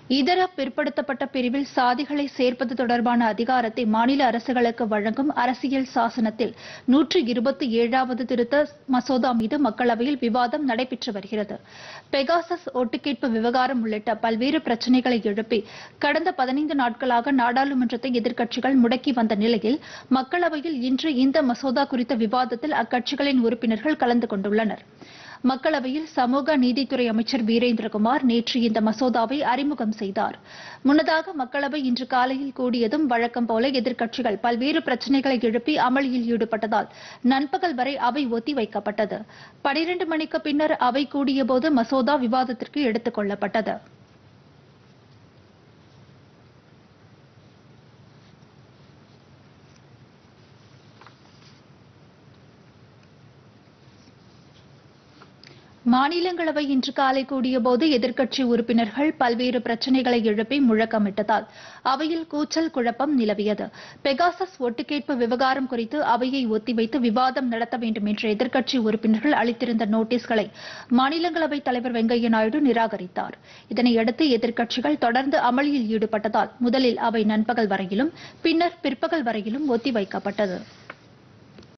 இதர பிற்படுத்தப்பட்ட பிரிவில் சாதிகளை சேர்ப்பது தொடர்பான அதிகாரத்தை மாநில அரசுகளுக்கு வழங்கும் அரசியல் சாசனத்தில் நூற்று இருபத்தி ஏழாவது திருத்த மசோதா மீது மக்களவையில் விவாதம் நடைபெற்று வருகிறது பெகாசஸ் ஒட்டுக்கேட்பு விவகாரம் உள்ளிட்ட பல்வேறு பிரச்சினைகளை எழுப்பி கடந்த பதினைந்து நாட்களாக நாடாளுமன்றத்தை எதிர்க்கட்சிகள் முடக்கி வந்த நிலையில் மக்களவையில் இன்று இந்த மசோதா குறித்த விவாதத்தில் அக்கட்சிகளின் உறுப்பினர்கள் கலந்து கொண்டுள்ளனர் மக்களவையில் சமூக நீதித்துறை அமைச்சர் வீரேந்திரகுமார் நேற்று இந்த மசோதாவை அறிமுகம் செய்தார் முன்னதாக மக்களவை இன்று காலையில் கூடியதும் வழக்கம் போல எதிர்க்கட்சிகள் பல்வேறு பிரச்சினைகளை எழுப்பி அமளியில் ஈடுபட்டதால் நண்பகல் வரை அவை ஒத்தி வைக்கப்பட்டது பனிரண்டு மணிக்கு பின்னர் அவை கூடியபோது மசோதா விவாதத்திற்கு எடுத்துக் கொள்ளப்பட்டது மாநிலங்களவை இன்று காலை கூடியபோது எதிர்க்கட்சி உறுப்பினர்கள் பல்வேறு பிரச்சினைகளை எழுப்பி முழக்கமிட்டதால் அவையில் கூச்சல் குழப்பம் நிலவியது பெகாசஸ் ஒட்டுக்கேட்பு விவகாரம் குறித்து அவையை ஒத்திவைத்து விவாதம் நடத்த வேண்டும் என்ற எதிர்க்கட்சி உறுப்பினர்கள் அளித்திருந்த நோட்டீஸ்களை மாநிலங்களவைத் தலைவர் வெங்கையா நாயுடு நிராகரித்தார் இதனையடுத்து எதிர்க்கட்சிகள் தொடர்ந்து அமளியில் ஈடுபட்டதால் முதலில் அவை நண்பகல் வரையிலும் பின்னர் பிற்பகல் வரையிலும் ஒத்திவைக்கப்பட்டது